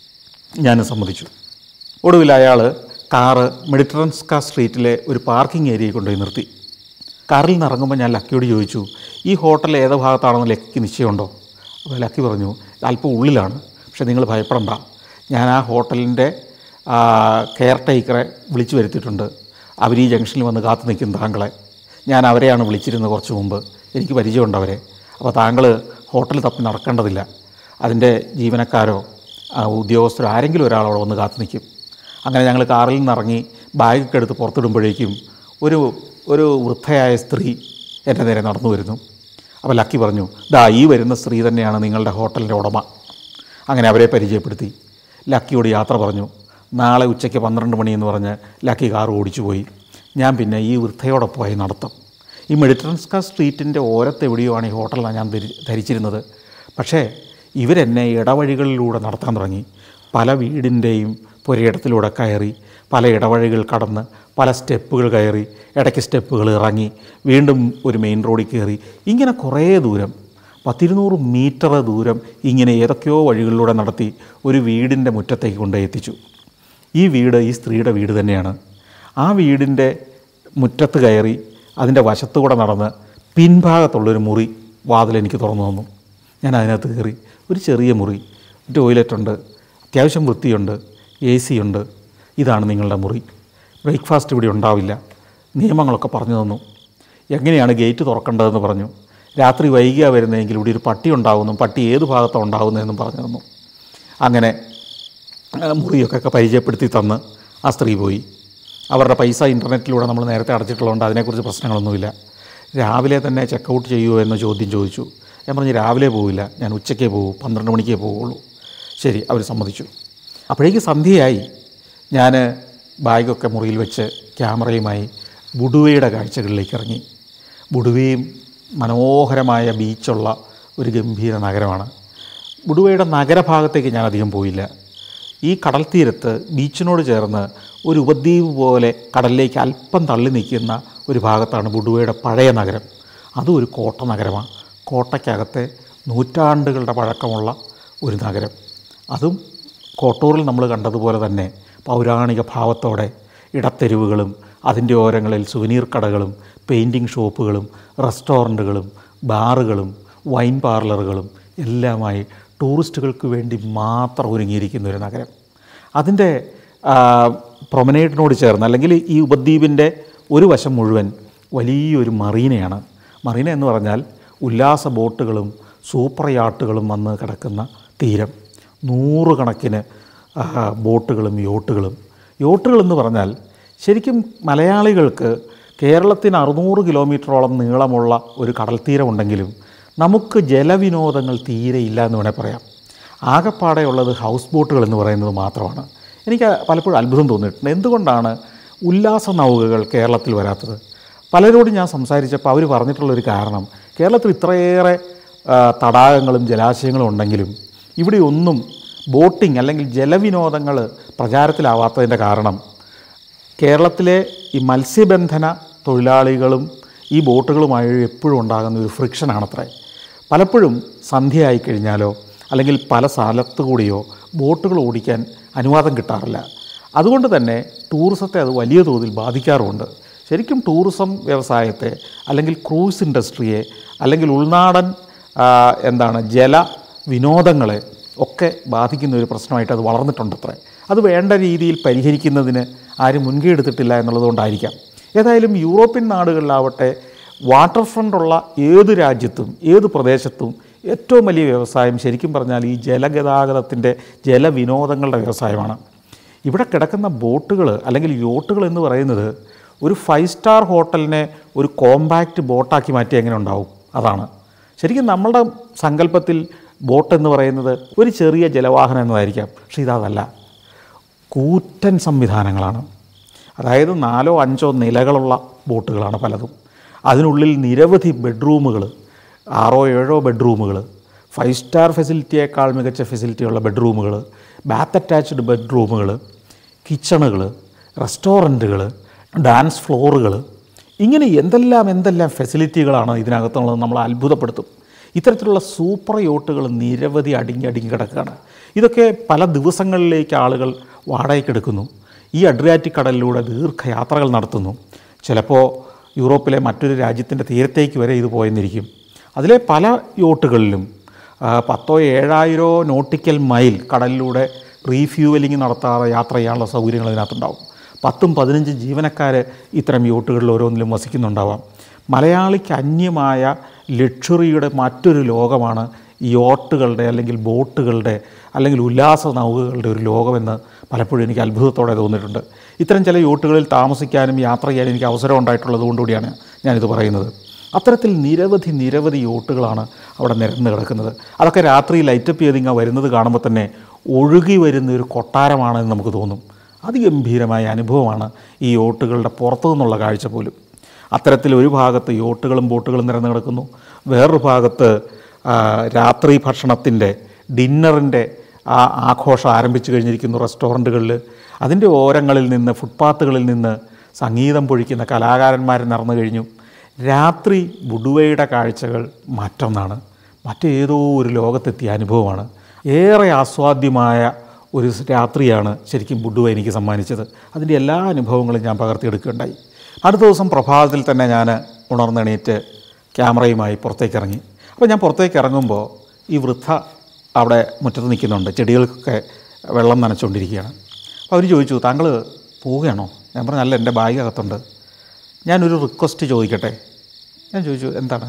ഞാനും സമ്മതിച്ചു ഒടുവിൽ അയാൾ കാറ് മെഡിറ്ററൻസ്ക സ്ട്രീറ്റിലെ ഒരു പാർക്കിംഗ് ഏരിയയിൽ കൊണ്ടുപോയി നിർത്തി കാറിൽ നിന്ന് ഇറങ്ങുമ്പോൾ ഞാൻ ലക്കിയോട് ചോദിച്ചു ഈ ഹോട്ടൽ ഏത് ഭാഗത്താണെന്ന് ലക്കിക്ക് നിശ്ചയമുണ്ടോ അപ്പോൾ ലക്കി പറഞ്ഞു അല്പം ഉള്ളിലാണ് പക്ഷേ നിങ്ങൾ ഭയപ്പെടണ്ട ഞാൻ ആ ഹോട്ടലിൻ്റെ കെയർ ടേക്കറെ വിളിച്ചു വരുത്തിയിട്ടുണ്ട് അവർ ഈ ജംഗ്ഷനിൽ വന്ന് കാത്തു നിൽക്കും താങ്കളെ ഞാൻ അവരെയാണ് വിളിച്ചിരുന്നത് കുറച്ച് മുമ്പ് എനിക്ക് പരിചയമുണ്ട് അവരെ അപ്പോൾ താങ്കൾ ഹോട്ടൽ തപ്പി നടക്കേണ്ടതില്ല അതിൻ്റെ ജീവനക്കാരോ ആ, ഉദ്യോഗസ്ഥരോ ആരെങ്കിലും ഒരാൾ അവിടെ വന്ന് കാത്തു നിൽക്കും അങ്ങനെ ഞങ്ങൾ കാറിൽ നിന്നിറങ്ങി ബാഗൊക്കെ എടുത്ത് പുറത്തിടുമ്പോഴേക്കും ഒരു ഒരു വൃദ്ധയായ സ്ത്രീ എൻ്റെ നേരെ നടന്നു വരുന്നു അപ്പോൾ ലക്കി പറഞ്ഞു ദാ ഈ വരുന്ന സ്ത്രീ തന്നെയാണ് നിങ്ങളുടെ ഹോട്ടലിൻ്റെ ഉടമ അങ്ങനെ അവരെ പരിചയപ്പെടുത്തി ലക്കിയോട് യാത്ര പറഞ്ഞു നാളെ ഉച്ചയ്ക്ക് പന്ത്രണ്ട് മണി എന്ന് പറഞ്ഞ് ലക്കി കാർ ഓടിച്ചു പോയി ഞാൻ പിന്നെ ഈ വൃദ്ധയോടൊപ്പമായി നടത്തും ഈ മെഡിറ്ററൻസ്ക സ്ട്രീറ്റിൻ്റെ ഓരത്തെവിടെയോ ആണ് ഈ ഹോട്ടലാണ് ഞാൻ ധരി ധരിച്ചിരുന്നത് പക്ഷേ ഇവരെന്നെ ഇടവഴികളിലൂടെ നടത്താൻ തുടങ്ങി പല വീടിൻ്റെയും പുരയിടത്തിലൂടെ കയറി പല ഇടവഴികൾ കടന്ന് പല സ്റ്റെപ്പുകൾ കയറി ഇടയ്ക്ക് സ്റ്റെപ്പുകൾ ഇറങ്ങി വീണ്ടും ഒരു മെയിൻ റോഡിൽ കയറി ഇങ്ങനെ കുറേ ദൂരം പത്തിരുന്നൂറ് മീറ്റർ ദൂരം ഇങ്ങനെ ഏതൊക്കെയോ വഴികളിലൂടെ നടത്തി ഒരു വീടിൻ്റെ മുറ്റത്തേക്ക് കൊണ്ടുപോയി എത്തിച്ചു ഈ വീട് ഈ സ്ത്രീയുടെ വീട് തന്നെയാണ് ആ വീടിൻ്റെ മുറ്റത്ത് കയറി അതിൻ്റെ വശത്തുകൂടെ നടന്ന് പിൻഭാഗത്തുള്ളൊരു മുറി വാതിൽ എനിക്ക് തുറന്നു തന്നു ഞാൻ അതിനകത്ത് കയറി ഒരു ചെറിയ മുറി ടോയ്ലറ്റുണ്ട് അത്യാവശ്യം വൃത്തിയുണ്ട് എ സി ഉണ്ട് ഇതാണ് നിങ്ങളുടെ മുറി ബ്രേക്ക്ഫാസ്റ്റ് ഇവിടെ ഉണ്ടാവില്ല നിയമങ്ങളൊക്കെ പറഞ്ഞു തന്നു എങ്ങനെയാണ് ഗേറ്റ് തുറക്കേണ്ടതെന്ന് പറഞ്ഞു രാത്രി വൈകിയാണ് വരുന്നതെങ്കിൽ ഇവിടെ ഒരു പട്ടി ഉണ്ടാകുന്നു പട്ടി ഏത് ഭാഗത്താണ് ഉണ്ടാകുന്നതെന്നും പറഞ്ഞു തന്നു അങ്ങനെ ആ, മുറിയൊക്കെ പരിചയപ്പെടുത്തി തന്ന് ആ സ്ത്രീ പോയി അവരുടെ പൈസ ഇൻ്റർനെറ്റിലൂടെ നമ്മൾ നേരത്തെ അടച്ചിട്ടുള്ളതുകൊണ്ട് അതിനെക്കുറിച്ച് പ്രശ്നങ്ങളൊന്നുമില്ല രാവിലെ തന്നെ ചെക്കൗട്ട് ചെയ്യുമോ എന്ന ചോദ്യം ചോദിച്ചു ഞാൻ പറഞ്ഞു രാവിലെ പോവില്ല ഞാൻ ഉച്ചയ്ക്കേ പോകും പന്ത്രണ്ട് മണിക്കേ പോവുള്ളൂ ശരി അവർ സമ്മതിച്ചു അപ്പോഴേക്ക് സന്ധ്യയായി ഞാൻ ബാഗൊക്കെ മുറിയിൽ വെച്ച് ക്യാമറയുമായി ബുഡുവയുടെ കാഴ്ചകളിലേക്ക് ഇറങ്ങി ബുഡുവയും മനോഹരമായ ബീച്ചുള്ള ഒരു ഗംഭീര നഗരമാണ് ബുഡുവയുടെ നഗരഭാഗത്തേക്ക് ഞാൻ അധികം പോയില്ല ഈ കടൽ തീരത്ത് ബീച്ചിനോട് ചേർന്ന് ഒരു ഉപദ്വീപ് പോലെ കടലിലേക്ക് അല്പം തള്ളി നിൽക്കുന്ന ഒരു ഭാഗത്താണ് ബുഡുവയുടെ പഴയ നഗരം അതും ഒരു കോട്ട നഗരമാണ് കോട്ടയ്ക്കകത്തെ നൂറ്റാണ്ടുകളുടെ പഴക്കമുള്ള ഒരു നഗരം അതും കോട്ടൂറിൽ നമ്മൾ കണ്ടതുപോലെ തന്നെ പൗരാണിക ഭാവത്തോടെ ഇടത്തെരുവുകളും അതിൻ്റെ ഓരങ്ങളിൽ സുവനീർ കടകളും പെയിൻറ്റിങ് ഷോപ്പുകളും റെസ്റ്റോറൻറ്റുകളും ബാറുകളും വൈൻ പാർലറുകളും എല്ലാമായി ടൂറിസ്റ്റുകൾക്ക് വേണ്ടി മാത്രം ഒരുങ്ങിയിരിക്കുന്ന ഒരു നഗരം അതിൻ്റെ പ്രൊമനേഡിനോട് ചേർന്ന് അല്ലെങ്കിൽ ഈ ഉപദ്വീപിൻ്റെ ഒരു വശം മുഴുവൻ വലിയൊരു മറീനയാണ് മറീന എന്ന് പറഞ്ഞാൽ ഉല്ലാസ ബോട്ടുകളും സൂപ്പർ യാട്ടുകളും വന്ന് കിടക്കുന്ന തീരം നൂറുകണക്കിന് ആ, ബോട്ടുകളും യോട്ടുകളും യോട്ടുകൾ എന്ന് പറഞ്ഞാൽ ശരിക്കും മലയാളികൾക്ക് കേരളത്തിന് അറുന്നൂറ് കിലോമീറ്ററോളം നീളമുള്ള ഒരു കടൽ തീരമുണ്ടെങ്കിലും നമുക്ക് ജലവിനോദങ്ങൾ തീരെ ഇല്ല എന്ന് വേണേൽ പറയാം ആകപ്പാടെ ഉള്ളത് ഹൗസ് ബോട്ടുകൾ എന്ന് പറയുന്നത് മാത്രമാണ് എനിക്ക് പലപ്പോഴും അത്ഭുതം തോന്നിയിട്ടുണ്ട് എന്തുകൊണ്ടാണ് ഉല്ലാസ നൗകകൾ കേരളത്തിൽ വരാത്തത് പലരോടും ഞാൻ സംസാരിച്ചപ്പോൾ അവർ പറഞ്ഞിട്ടുള്ളൊരു കാരണം കേരളത്തിൽ ഇത്രയേറെ ആ, തടാകങ്ങളും ജലാശയങ്ങളും ഉണ്ടെങ്കിലും ഇവിടെ ഒന്നും ബോട്ടിംഗ് അല്ലെങ്കിൽ ജലവിനോദങ്ങൾ പ്രചാരത്തിലാവാത്തതിൻ്റെ കാരണം കേരളത്തിലെ ഈ മത്സ്യബന്ധന തൊഴിലാളികളും ഈ ബോട്ടുകളുമായി എപ്പോഴും ഉണ്ടാകുന്ന ഒരു ഫ്രിക്ഷനാണത്രേ പലപ്പോഴും സന്ധ്യയായി കഴിഞ്ഞാലോ അല്ലെങ്കിൽ പല സ്ഥലത്തു കൂടിയോ ബോട്ടുകൾ ഓടിക്കാൻ അനുവാദം കിട്ടാറില്ല അതുകൊണ്ട് തന്നെ ടൂറിസത്തെ അത് വലിയ തോതിൽ ബാധിക്കാറുമുണ്ട് ശരിക്കും ടൂറിസം വ്യവസായത്തെ അല്ലെങ്കിൽ ക്രൂസ് ഇൻഡസ്ട്രിയെ അല്ലെങ്കിൽ ഉൾനാടൻ ആ, എന്താണ് ജല വിനോദങ്ങളെ ഒക്കെ ബാധിക്കുന്ന ഒരു പ്രശ്നമായിട്ട് അത് വളർന്നിട്ടുണ്ടത്രേ അത് വേണ്ട രീതിയിൽ പരിഹരിക്കുന്നതിന് ആരും മുൻകൈ എടുത്തിട്ടില്ല എന്നുള്ളതുകൊണ്ടായിരിക്കാം ഏതായാലും യൂറോപ്യൻ നാടുകളിലാവട്ടെ വാട്ടർ ഫ്രണ്ടുള്ള ഏത് രാജ്യത്തും ഏത് പ്രദേശത്തും ഏറ്റവും വലിയ വ്യവസായം ശരിക്കും പറഞ്ഞാൽ ഈ ജലഗതാഗതത്തിൻ്റെ ജലവിനോദങ്ങളുടെ വ്യവസായമാണ് ഇവിടെ കിടക്കുന്ന ബോട്ടുകൾ അല്ലെങ്കിൽ യോട്ടുകൾ എന്ന് പറയുന്നത് ഒരു ഫൈവ് സ്റ്റാർ ഹോട്ടലിനെ ഒരു കോമ്പാക്റ്റ് ബോട്ടാക്കി മാറ്റി എങ്ങനെ ഉണ്ടാവും അതാണ് ശരിക്കും നമ്മളുടെ സങ്കല്പത്തിൽ ബോട്ട് എന്ന് പറയുന്നത് ഒരു ചെറിയ ജലവാഹനം എന്നതായിരിക്കാം പക്ഷേ ഇതല്ല കൂറ്റൻ സംവിധാനങ്ങളാണ് അതായത് നാലോ അഞ്ചോ നിലകളുള്ള ബോട്ടുകളാണ് പലതും അതിനുള്ളിൽ നിരവധി ബെഡ്റൂമുകൾ ആറോ ഏഴോ ബെഡ്റൂമുകൾ ഫൈവ് സ്റ്റാർ ഫെസിലിറ്റിയേക്കാൾ മികച്ച ഫെസിലിറ്റിയുള്ള ബെഡ്റൂമുകൾ ബാത്ത് അറ്റാച്ച്ഡ് ബെഡ്റൂമുകൾ കിച്ചണുകൾ റെസ്റ്റോറൻറ്റുകൾ ഡാൻസ് ഫ്ലോറുകൾ ഇങ്ങനെ എന്തെല്ലാം എന്തെല്ലാം ഫെസിലിറ്റികളാണ് ഇതിനകത്തുള്ളത് നമ്മൾ അത്ഭുതപ്പെടുത്തും ഇത്തരത്തിലുള്ള സൂപ്പർ യോട്ടുകൾ നിരവധി അടുങ്ങി അടുങ്ങി കിടക്കുകയാണ് ഇതൊക്കെ പല ദിവസങ്ങളിലേക്ക് ആളുകൾ വാടകയ്ക്കെടുക്കുന്നു ഈ അഡ്രിയാറ്റിക് കടലിലൂടെ ദീർഘയാത്രകൾ നടത്തുന്നു ചിലപ്പോൾ യൂറോപ്പിലെ മറ്റൊരു രാജ്യത്തിൻ്റെ തീരത്തേക്ക് വരെ ഇത് പോയെന്നിരിക്കും അതിലെ പല യോട്ടുകളിലും ആ, പത്തോ ഏഴായിരോ നോട്ടിക്കൽ മൈൽ കടലിലൂടെ റീഫ്യൂവലിംഗ് നടത്താതെ യാത്ര ചെയ്യാനുള്ള സൗകര്യങ്ങൾ ഇതിനകത്തുണ്ടാവും പത്തും പതിനഞ്ചും ജീവനക്കാർ ഇത്തരം യോട്ടുകളിൽ ഓരോന്നിലും വസിക്കുന്നുണ്ടാവാം മലയാളിക്ക് അന്യമായ ലക്ഷറിയുടെ മറ്റൊരു ലോകമാണ് ഈ യോട്ടുകളുടെ അല്ലെങ്കിൽ ബോട്ടുകളുടെ അല്ലെങ്കിൽ ഉല്ലാസ നൗകകളുടെ ഒരു ലോകമെന്ന് പലപ്പോഴും എനിക്ക് അത്ഭുതത്തോടെ തോന്നിയിട്ടുണ്ട് ഇത്തരം ചില യോട്ടുകളിൽ താമസിക്കാനും യാത്ര ചെയ്യാനും എനിക്ക് അവസരം ഉണ്ടായിട്ടുള്ളത് കൊണ്ടുകൂടിയാണ് ഞാനിത് പറയുന്നത് അത്തരത്തിൽ നിരവധി നിരവധി യോട്ടുകളാണ് അവിടെ നിരന്ന് കിടക്കുന്നത് അതൊക്കെ രാത്രി ലൈറ്റപ്പ് ചെയ്തിങ്ങ വരുന്നത് കാണുമ്പോൾ തന്നെ ഒഴുകി വരുന്ന ഒരു കൊട്ടാരമാണെന്ന് നമുക്ക് തോന്നും അതിഗംഭീരമായ അനുഭവമാണ് ഈ യോട്ടുകളുടെ പുറത്തു നിന്നുള്ള കാഴ്ച പോലും അത്തരത്തിൽ ഒരു ഭാഗത്ത് യോട്ടുകളും ബോട്ടുകളും നിരന്ന് കിടക്കുന്നു വേറൊരു ഭാഗത്ത് ആ, രാത്രി ഭക്ഷണത്തിൻ്റെ ഡിന്നറിൻ്റെ ആ ആഘോഷം ആരംഭിച്ചു കഴിഞ്ഞിരിക്കുന്നു റെസ്റ്റോറൻറ്റുകളിൽ അതിൻ്റെ ഓരങ്ങളിൽ നിന്ന് ഫുട്പാത്തുകളിൽ നിന്ന് സംഗീതം പൊഴിക്കുന്ന കലാകാരന്മാർ നിറഞ്ഞു കഴിഞ്ഞു രാത്രി ബുഡുവയുടെ കാഴ്ചകൾ മറ്റൊന്നാണ് മറ്റേതോ ഒരു ലോകത്തെത്തിയ അനുഭവമാണ് ഏറെ ആസ്വാദ്യമായ ഒരു രാത്രിയാണ് ശരിക്കും ബുഡുവ എനിക്ക് സമ്മാനിച്ചത് അതിൻ്റെ എല്ലാ അനുഭവങ്ങളും ഞാൻ പകർത്തിയെടുക്കുകയുണ്ടായി അടുത്ത ദിവസം പ്രഭാതത്തിൽ തന്നെ ഞാൻ ഉണർന്നെണീറ്റ് ക്യാമറയുമായി പുറത്തേക്ക് ഇറങ്ങി അപ്പോൾ ഞാൻ പുറത്തേക്ക് ഇറങ്ങുമ്പോൾ ഈ വൃദ്ധ അവിടെ മുറ്റത്ത് നിൽക്കുന്നുണ്ട് ചെടികൾക്കൊക്കെ വെള്ളം നനച്ചുകൊണ്ടിരിക്കുകയാണ് അപ്പോൾ അവർ ചോദിച്ചു താങ്കൾ പോവുകയാണോ ഞാൻ പറഞ്ഞു അല്ല എൻ്റെ ബാഗ് അകത്തുണ്ട് ഞാനൊരു റിക്വസ്റ്റ് ചോദിക്കട്ടെ ഞാൻ ചോദിച്ചു എന്താണ്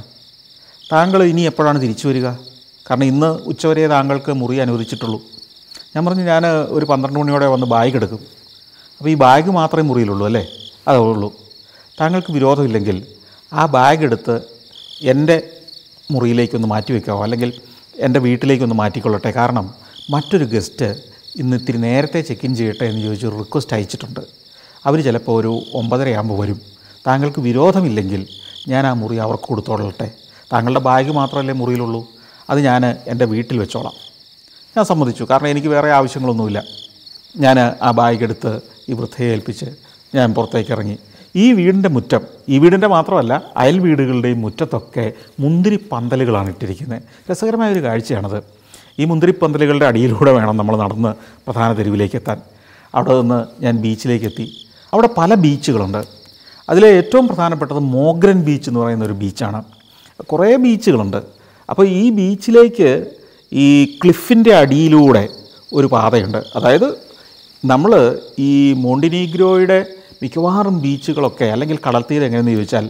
താങ്കൾ ഇനി എപ്പോഴാണ് തിരിച്ചു വരിക കാരണം ഇന്ന് ഉച്ചവരെ താങ്കൾക്ക് മുറി അനുവദിച്ചിട്ടുള്ളൂ ഞാൻ പറഞ്ഞു ഞാൻ ഒരു പന്ത്രണ്ട് മണിയോടെ വന്ന് ബാഗ് എടുക്കും അപ്പോൾ ഈ ബാഗ് മാത്രമേ മുറിയിലുള്ളൂ അല്ലേ അതേ ഉള്ളൂ താങ്കൾക്ക് വിരോധമില്ലെങ്കിൽ ആ ബാഗ് എടുത്ത് എൻ്റെ മുറിയിലേക്കൊന്ന് മാറ്റി വെക്കാമോ അല്ലെങ്കിൽ എൻ്റെ വീട്ടിലേക്കൊന്ന് മാറ്റിക്കൊള്ളട്ടെ കാരണം മറ്റൊരു ഗസ്റ്റ് ഇന്ന് ഇത്തിരി നേരത്തെ ചെക്ക് ഇൻ ചെയ്യട്ടെ എന്ന് ചോദിച്ച് ഒരു റിക്വസ്റ്റ് അയച്ചിട്ടുണ്ട് അവർ ചിലപ്പോൾ ഒരു ഒമ്പതരയാകുമ്പോൾ വരും താങ്കൾക്ക് വിരോധമില്ലെങ്കിൽ ഞാൻ ആ മുറി അവർക്ക് കൊടുത്തോളട്ടെ താങ്കളുടെ ബാഗ് മാത്രമല്ലേ മുറിയിലുള്ളൂ അത് ഞാൻ എൻ്റെ വീട്ടിൽ വെച്ചോളാം ഞാൻ സമ്മതിച്ചു കാരണം എനിക്ക് വേറെ ആവശ്യങ്ങളൊന്നുമില്ല ഞാൻ ആ ബാഗ് എടുത്ത് ഈ വൃദ്ധയെ ഏൽപ്പിച്ച് ഞാൻ പുറത്തേക്ക് ഇറങ്ങി ഈ വീടിൻ്റെ മുറ്റം ഈ വീടിൻ്റെ മാത്രമല്ല അയൽ വീടുകളുടെയും മുറ്റത്തൊക്കെ മുന്തിരി പന്തലുകളാണ് ഇട്ടിരിക്കുന്നത് രസകരമായ ഒരു കാഴ്ചയാണത് ഈ മുന്തിരിപ്പന്തലുകളുടെ അടിയിലൂടെ വേണം നമ്മൾ നടന്ന് പ്രധാന തെരുവിലേക്ക് എത്താൻ അവിടെ നിന്ന് ഞാൻ ബീച്ചിലേക്ക് എത്തി അവിടെ പല ബീച്ചുകളുണ്ട് അതിലെ ഏറ്റവും പ്രധാനപ്പെട്ടത് മോഗ്രൻ ബീച്ച് എന്ന് പറയുന്ന ഒരു ബീച്ചാണ് കുറേ ബീച്ചുകളുണ്ട് അപ്പോൾ ഈ ബീച്ചിലേക്ക് ഈ ക്ലിഫിൻ്റെ അടിയിലൂടെ ഒരു പാതയുണ്ട് അതായത് നമ്മൾ ഈ മോണ്ടിനീഗ്രോയുടെ മിക്കവാറും ബീച്ചുകളൊക്കെ അല്ലെങ്കിൽ കടൽത്തീരം എങ്ങനെയെന്ന് ചോദിച്ചാൽ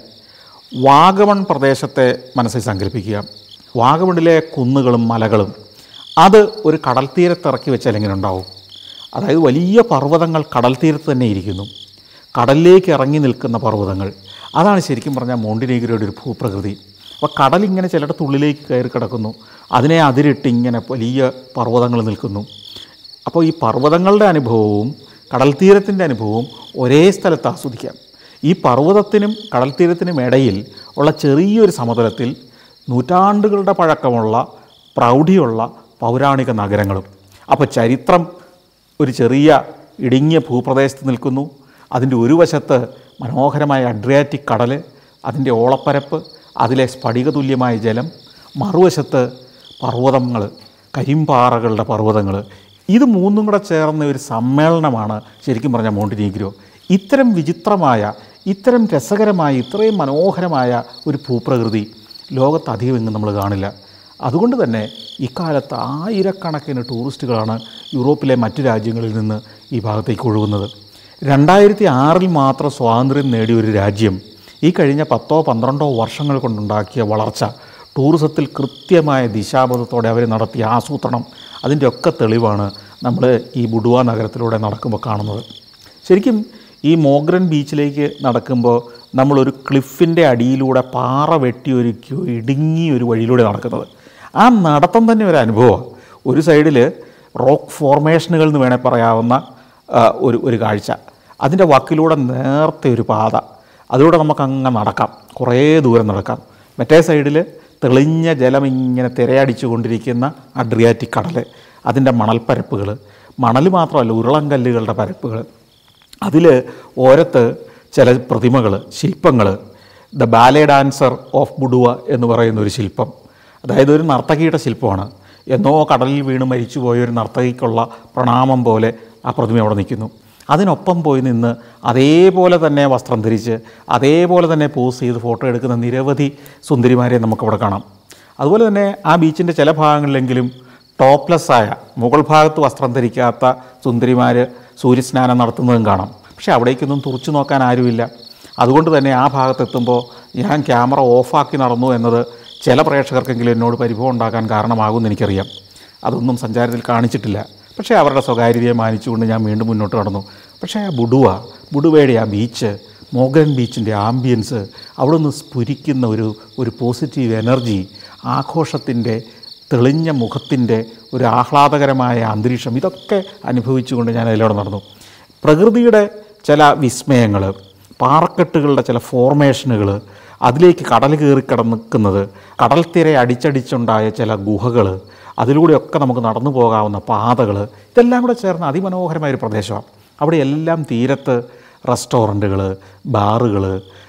വാഗമൺ പ്രദേശത്തെ മനസ്സിൽ സങ്കല്പിക്കുക വാഗമണിലെ കുന്നുകളും മലകളും അത് ഒരു കടൽ തീരത്ത് ഇറക്കി വെച്ചാൽ എങ്ങനെ ഉണ്ടാവും അതായത് വലിയ പർവ്വതങ്ങൾ കടൽ തീരത്ത് തന്നെ ഇരിക്കുന്നു കടലിലേക്ക് ഇറങ്ങി നിൽക്കുന്ന പർവ്വതങ്ങൾ അതാണ് ശരിക്കും പറഞ്ഞാൽ മോണ്ടിനീഗ്രയുടെ ഒരു ഭൂപ്രകൃതി അപ്പോൾ കടലിങ്ങനെ ചിലയിടത്ത് ഉള്ളിലേക്ക് കയറി കിടക്കുന്നു അതിനെ അതിരിട്ട് ഇങ്ങനെ വലിയ പർവ്വതങ്ങൾ നിൽക്കുന്നു അപ്പോൾ ഈ പർവ്വതങ്ങളുടെ അനുഭവവും കടൽ തീരത്തിൻ്റെ അനുഭവവും ഒരേ സ്ഥലത്ത് ആസ്വദിക്കാം ഈ പർവ്വതത്തിനും കടൽ തീരത്തിനും ഇടയിൽ ഉള്ള ചെറിയൊരു സമതലത്തിൽ നൂറ്റാണ്ടുകളുടെ പഴക്കമുള്ള പ്രൗഢിയുള്ള പൗരാണിക നഗരങ്ങളും അപ്പോൾ ചരിത്രം ഒരു ചെറിയ ഇടുങ്ങിയ ഭൂപ്രദേശത്ത് നിൽക്കുന്നു അതിൻ്റെ ഒരു വശത്ത് മനോഹരമായ അഡ്രിയാറ്റിക് കടൽ അതിൻ്റെ ഓളപ്പരപ്പ് അതിലെ സ്ഫടികതുല്യമായ ജലം മറുവശത്ത് പർവ്വതങ്ങൾ കരിമ്പാറകളുടെ പർവ്വതങ്ങൾ ഇത് മൂന്നും കൂടെ ചേർന്ന ഒരു സമ്മേളനമാണ് ശരിക്കും പറഞ്ഞാൽ മോണ്ടിനീഗ്രോ ഇത്തരം വിചിത്രമായ ഇത്തരം രസകരമായ ഇത്രയും മനോഹരമായ ഒരു ഭൂപ്രകൃതി ലോകത്ത് അധികം എങ്ങും നമ്മൾ കാണില്ല അതുകൊണ്ട് തന്നെ ഇക്കാലത്ത് ആയിരക്കണക്കിന് ടൂറിസ്റ്റുകളാണ് യൂറോപ്പിലെ മറ്റു രാജ്യങ്ങളിൽ നിന്ന് ഈ ഭാഗത്തേക്ക് ഒഴുകുന്നത് രണ്ടായിരത്തി ആറിൽ മാത്രം സ്വാതന്ത്ര്യം നേടിയ ഒരു രാജ്യം ഈ കഴിഞ്ഞ പത്തോ പന്ത്രണ്ടോ വർഷങ്ങൾ കൊണ്ടുണ്ടാക്കിയ വളർച്ച ടൂറിസത്തിൽ കൃത്യമായ ദിശാബോധത്തോടെ അവർ നടത്തിയ ആസൂത്രണം അതിൻ്റെ ഒക്കെ തെളിവാണ് നമ്മൾ ഈ ബുഡുവ നഗരത്തിലൂടെ നടക്കുമ്പോൾ കാണുന്നത് ശരിക്കും ഈ മോഗ്രൻ ബീച്ചിലേക്ക് നടക്കുമ്പോൾ നമ്മളൊരു ക്ലിഫിൻ്റെ അടിയിലൂടെ പാറ വെട്ടിയൊരുക്കി ഇടുങ്ങിയ ഒരു വഴിയിലൂടെ നടക്കുന്നത് ആ നടത്തം തന്നെ ഒരു അനുഭവമാണ് ഒരു സൈഡിൽ റോക്ക് ഫോർമേഷനുകൾ എന്ന് വേണേൽ പറയാവുന്ന ആ, ഒരു ഒരു കാഴ്ച അതിൻ്റെ വക്കിലൂടെ നേർത്ത ഒരു പാത അതിലൂടെ നമുക്ക് അങ്ങ് നടക്കാം കുറേ ദൂരം നടക്കാം മറ്റേ സൈഡിൽ തെളിഞ്ഞ ജലം ഇങ്ങനെ തിരയടിച്ചു കൊണ്ടിരിക്കുന്ന അഡ്രിയാറ്റിക് കടൽ അതിൻ്റെ മണൽപ്പരപ്പുകൾ മണൽ മാത്രമല്ല ഉരുളൻകല്ലുകളുടെ പരപ്പുകൾ അതിൽ ഓരത്ത് ചില പ്രതിമകൾ ശില്പങ്ങൾ the ballet dancer of Budva എന്ന് പറയുന്ന ഒരു ശില്പം അതായത് ഒരു നർത്തകിയുടെ ശില്പമാണ് എന്നോ കടലിൽ വീണ് മരിച്ചുപോയ ഒരു നർത്തകിക്കുള്ള പ്രണാമം പോലെ ആ പ്രതിമ അവിടെ നിൽക്കുന്നു അതിനൊപ്പം പോയി നിന്ന് അതേപോലെ തന്നെ വസ്ത്രം ധരിച്ച് അതേപോലെ തന്നെ പോസ് ചെയ്ത് ഫോട്ടോ എടുക്കുന്ന നിരവധി സുന്ദരിമാരെ നമുക്കവിടെ കാണാം അതുപോലെ തന്നെ ആ ബീച്ചിൻ്റെ ചില ഭാഗങ്ങളിലെങ്കിലും ടോപ്ലെസ് ആയ മുകൾ ഭാഗത്ത് വസ്ത്രം ധരിക്കാത്ത സുന്ദരിമാർ സൂര്യസ്നാനം നടത്തുന്നതും കാണാം പക്ഷേ അവിടേക്കൊന്നും തുറച്ചു നോക്കാൻ ആരുമില്ല അതുകൊണ്ട് തന്നെ ആ ഭാഗത്തെത്തുമ്പോൾ ഞാൻ ക്യാമറ ഓഫാക്കി നടന്നു എന്നത് ചില പ്രേക്ഷകർക്കെങ്കിലും എന്നോട് പരിഭവം ഉണ്ടാക്കാൻ കാരണമാകുമെന്ന് എനിക്കറിയാം അതൊന്നും സഞ്ചാരത്തിൽ കാണിച്ചിട്ടില്ല പക്ഷേ അവരുടെ സ്വകാര്യതയെ മാനിച്ചുകൊണ്ട് ഞാൻ വീണ്ടും മുന്നോട്ട് കടന്നു പക്ഷേ ആ ബുഡുവ ബുഡുവയുടെ ആ ബീച്ച് മോഗ്രൻ ബീച്ചിൻ്റെ ആംബിയൻസ് അവിടെ നിന്ന് സ്ഫുരിക്കുന്ന ഒരു ഒരു പോസിറ്റീവ് എനർജി ആഘോഷത്തിൻ്റെ തെളിഞ്ഞ മുഖത്തിൻ്റെ ഒരു ആഹ്ലാദകരമായ അന്തരീക്ഷം ഇതൊക്കെ അനുഭവിച്ചുകൊണ്ട് ഞാൻ അതിലൂടെ നടന്നു പ്രകൃതിയുടെ ചില വിസ്മയങ്ങൾ പാറക്കെട്ടുകളുടെ ചില ഫോർമേഷനുകൾ അതിലേക്ക് കടൽ കയറി കിടന്നിക്കുന്നത് കടൽ തിര അടിച്ചടിച്ചുണ്ടായ ചില ഗുഹകൾ അതിലൂടെയൊക്കെ നമുക്ക് നടന്നു പോകാവുന്ന പാതകൾ ഇതെല്ലാം കൂടെ ചേർന്ന അതിമനോഹരമായ ഒരു പ്രദേശമാണ് അവിടെ എല്ലാം തീരത്ത് റെസ്റ്റോറൻറ്റുകൾ ബാറുകൾ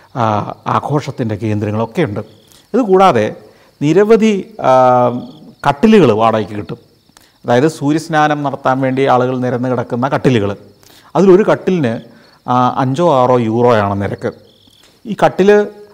ആഘോഷത്തിൻ്റെ കേന്ദ്രങ്ങളൊക്കെ ഉണ്ട് ഇതുകൂടാതെ നിരവധി കട്ടിലുകൾ വാടകയ്ക്ക് കിട്ടും അതായത് സൂര്യസ്നാനം നടത്താൻ വേണ്ടി ആളുകൾ നിരന്ന് കിടക്കുന്ന കട്ടിലുകൾ അതിലൊരു കട്ടിലിന് ആ, അഞ്ചോ ആറോ യൂറോയാണ് നിരക്ക് ഈ കട്ടിൽ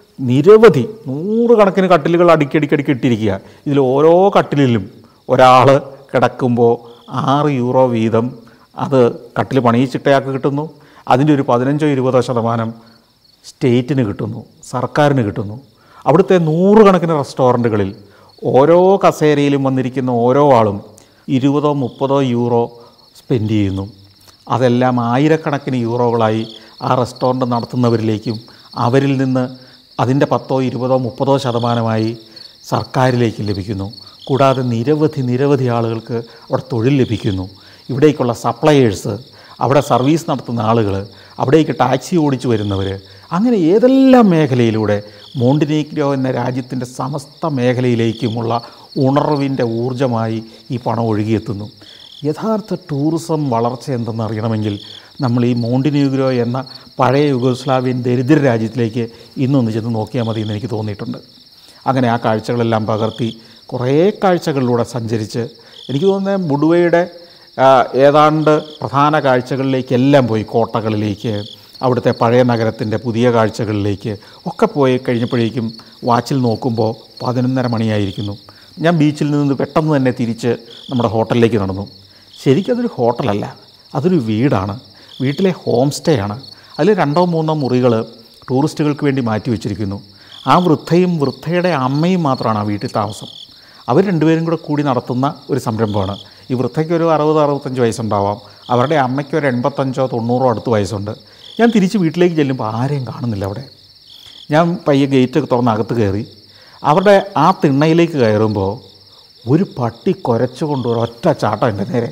നിരവധി നൂറുകണക്കിന് കട്ടിലുകൾ അടുക്കിയടിക്കടിക്ക് ഇട്ടിരിക്കുക ഇതിൽ ഓരോ കട്ടിലിലും ഒരാൾ കിടക്കുമ്പോൾ ആറ് യൂറോ വീതം അത് കട്ടിൽ പണിയിച്ചിട്ടയാൾക്ക് കിട്ടുന്നു അതിൻ്റെ ഒരു പതിനഞ്ചോ ഇരുപതോ ശതമാനം സ്റ്റേറ്റിന് കിട്ടുന്നു സർക്കാരിന് കിട്ടുന്നു അവിടുത്തെ നൂറുകണക്കിന് റെസ്റ്റോറൻറ്റുകളിൽ ഓരോ കസേരയിലും വന്നിരിക്കുന്ന ഓരോ ആളും ഇരുപതോ മുപ്പതോ യൂറോ സ്പെൻഡ് ചെയ്യുന്നു അതെല്ലാം ആയിരക്കണക്കിന് യൂറോകളായി ആ റെസ്റ്റോറൻറ്റ് നടത്തുന്നവരിലേക്കും അവരിൽ നിന്ന് അതിൻ്റെ പത്തോ ഇരുപതോ മുപ്പതോ ശതമാനമായി സർക്കാരിലേക്ക് ലഭിക്കുന്നു കൂടാതെ നിരവധി നിരവധി ആളുകൾക്ക് അവിടെ തൊഴിൽ ലഭിക്കുന്നു ഇവിടേക്കുള്ള സപ്ലയേഴ്സ് അവിടെ സർവീസ് നടത്തുന്ന ആളുകൾ അവിടേക്ക് ടാക്സി ഓടിച്ചു വരുന്നവർ അങ്ങനെ ഏതെല്ലാം മേഖലയിലൂടെ മോണ്ടിനീഗ്രോ എന്ന രാജ്യത്തിൻ്റെ സമസ്ത മേഖലയിലേക്കുമുള്ള ഉണർവിൻ്റെ ഊർജമായി ഈ പണം ഒഴുകിയെത്തുന്നു യഥാർത്ഥ ടൂറിസം വളർച്ച എന്തെന്ന് അറിയണമെങ്കിൽ നമ്മൾ ഈ മോണ്ടിനീഗ്രോ എന്ന പഴയ യുഗോസ്ലാവിയൻ ദരിദ്ര രാജ്യത്തിലേക്ക് ഇന്നൊന്ന് ചെന്ന് നോക്കിയാൽ മതി എന്ന് എനിക്ക് തോന്നിയിട്ടുണ്ട് അങ്ങനെ ആ കാഴ്ചകളെല്ലാം പകർത്തി കുറേ കാഴ്ചകളിലൂടെ സഞ്ചരിച്ച് എനിക്ക് തോന്നുന്നത് ബുഡുവയുടെ ആ, ഏതാണ്ട് പ്രധാന കാഴ്ചകളിലേക്കെല്ലാം പോയി കോട്ടകളിലേക്ക് അവിടുത്തെ പഴയ നഗരത്തിൻ്റെ പുതിയ കാഴ്ചകളിലേക്ക് ഒക്കെ പോയി കഴിഞ്ഞപ്പോഴേക്കും വാച്ചിൽ നോക്കുമ്പോൾ പതിനൊന്നര മണിയായിരിക്കുന്നു ഞാൻ ബീച്ചിൽ നിന്ന് പെട്ടെന്ന് തന്നെ തിരിച്ച് നമ്മുടെ ഹോട്ടലിലേക്ക് നടന്നു ശരിക്കും അതൊരു ഹോട്ടലല്ല അതൊരു വീടാണ് വീട്ടിലെ ഹോം സ്റ്റേ ആണ് അതിൽ രണ്ടോ മൂന്നോ മുറികൾ ടൂറിസ്റ്റുകൾക്ക് വേണ്ടി മാറ്റി വെച്ചിരിക്കുന്നു ആ വൃദ്ധയും വൃദ്ധയുടെ അമ്മയും മാത്രമാണ് ആ വീട്ടിൽ താമസം അവർ രണ്ടുപേരും കൂടെ കൂടി നടത്തുന്ന ഒരു സംരംഭമാണ് ഈ വൃദ്ധയ്ക്ക് ഒരു അറുപത് അറുപത്തഞ്ച് വയസ്സുണ്ടാവാം അവരുടെ അമ്മയ്ക്ക് ഒരു എൺപത്തഞ്ചോ തൊണ്ണൂറോ അടുത്ത് വയസ്സുണ്ട് ഞാൻ തിരിച്ച് വീട്ടിലേക്ക് ചെല്ലുമ്പോൾ ആരെയും കാണുന്നില്ല അവിടെ ഞാൻ പയ്യെ ഗേറ്റ് തുറന്ന് അകത്ത് കയറി അവരുടെ ആ തിണ്ണയിലേക്ക് കയറുമ്പോൾ ഒരു പട്ടി കുരച്ചുകൊണ്ട് ഒരൊറ്റ ചാട്ടം എൻ്റെ നേരെ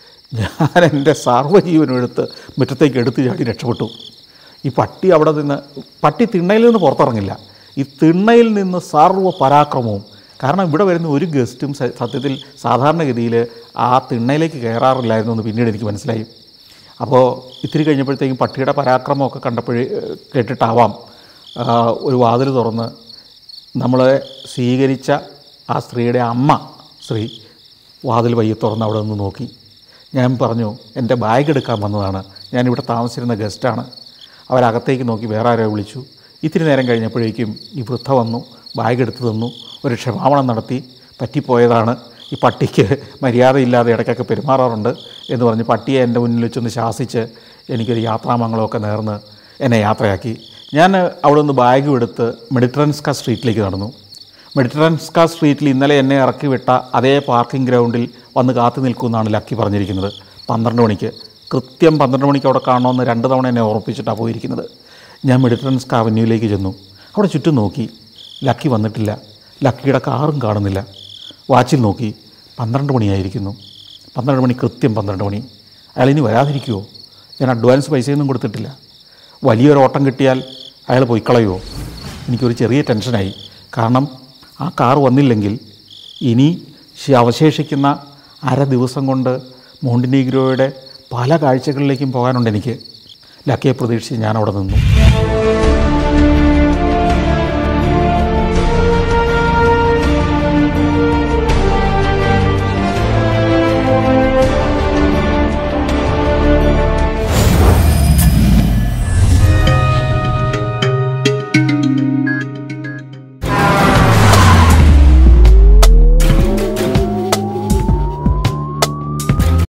ഞാൻ എൻ്റെ സർവ്വജീവനും എടുത്ത് മുറ്റത്തേക്ക് എടുത്ത് ചാടി രക്ഷപ്പെട്ടു ഈ പട്ടി അവിടെ നിന്ന് പട്ടി തിണ്ണയിൽ നിന്ന് പുറത്തിറങ്ങില്ല ഈ തിണ്ണയിൽ നിന്ന് സർവ്വ പരാക്രമവും കാരണം ഇവിടെ വരുന്ന ഒരു ഗസ്റ്റും സ- സത്യത്തിൽ സാധാരണഗതിയിൽ ആ തിണ്ണയിലേക്ക് കയറാറില്ലായിരുന്നു എന്ന് പിന്നീട് എനിക്ക് മനസ്സിലായി അപ്പോൾ ഇത്തിരി കഴിഞ്ഞപ്പോഴത്തേക്കും പട്ടിയുടെ പരാക്രമമൊക്കെ കണ്ടപ്പോഴേ ഏഹ്, കേട്ടിട്ടാവാം ആ, ഒരു വാതിൽ തുറന്ന് നമ്മളെ സ്വീകരിച്ച ആ സ്ത്രീയുടെ അമ്മ സ്ത്രീ വാതിൽ വയ്യ തുറന്ന് അവിടെ നിന്ന് നോക്കി ഞാൻ പറഞ്ഞു എൻ്റെ ബാഗ് എടുക്കാൻ വന്നതാണ് ഞാനിവിടെ താമസിച്ചിരുന്ന ഗസ്റ്റാണ് അവരകത്തേക്ക് നോക്കി വേറെ ആരോ വിളിച്ചു ഇത്തിരി നേരം കഴിഞ്ഞപ്പോഴേക്കും ഈ വൃദ്ധ വന്നു ബാഗ് എടുത്ത് തന്നു ഒരു ക്ഷമാപണം നടത്തി പറ്റിപ്പോയതാണ് ഈ പട്ടിക്ക് മര്യാദയില്ലാതെ ഇടയ്ക്കൊക്കെ പെരുമാറാറുണ്ട് എന്ന് പറഞ്ഞ് പട്ടിയെ എൻ്റെ മുന്നിൽ വെച്ചൊന്ന് ശാസിച്ച് എനിക്കൊരു യാത്രാമംഗളമൊക്കെ നേർന്ന് എന്നെ യാത്രയാക്കി ഞാൻ അവിടെ നിന്ന് ബാഗും എടുത്ത് മെഡിറ്ററൻസ്ക സ്ട്രീറ്റിലേക്ക് നടന്നു മെഡിറ്ററൻസ്ക സ്ട്രീറ്റിൽ ഇന്നലെ എന്നെ ഇറക്കി വിട്ട അതേ പാർക്കിംഗ് ഗ്രൗണ്ടിൽ വന്ന് കാത്തു നിൽക്കുമെന്നാണ് ലക്കി പറഞ്ഞിരിക്കുന്നത് പന്ത്രണ്ട് മണിക്ക് കൃത്യം പന്ത്രണ്ട് മണിക്ക് അവിടെ കാണണമെന്ന് രണ്ട് തവണ എന്നെ ഓർപ്പിച്ചിട്ടാണ് പോയിരിക്കുന്നത് ഞാൻ മെഡിറ്ററൻസ്ക അവന്യൂയിലേക്ക് ചെന്നു അവിടെ ചുറ്റും നോക്കി ലക്കി വന്നിട്ടില്ല ലക്കിയുടെ കാറും കാണുന്നില്ല വാച്ചിൽ നോക്കി പന്ത്രണ്ട് മണിയായിരിക്കുന്നു പന്ത്രണ്ട് മണി കൃത്യം പന്ത്രണ്ട് മണി അയാൾ ഇനി വരാതിരിക്കുമോ ഞാൻ അഡ്വാൻസ് പൈസയൊന്നും കൊടുത്തിട്ടില്ല വലിയൊരു ഓട്ടം കിട്ടിയാൽ അയാൾ പൊയ്ക്കളയുമോ എനിക്കൊരു ചെറിയ ടെൻഷനായി കാരണം ആ കാർ വന്നില്ലെങ്കിൽ ഇനി ശ- അവശേഷിക്കുന്ന അര ദിവസം കൊണ്ട് മോണ്ടിനീഗ്രോയുടെ പല കാഴ്ചകളിലേക്കും പോകാനുണ്ട് എനിക്ക് ലക്കിയെ പ്രതീക്ഷിച്ച് ഞാൻ അവിടെ നിന്നു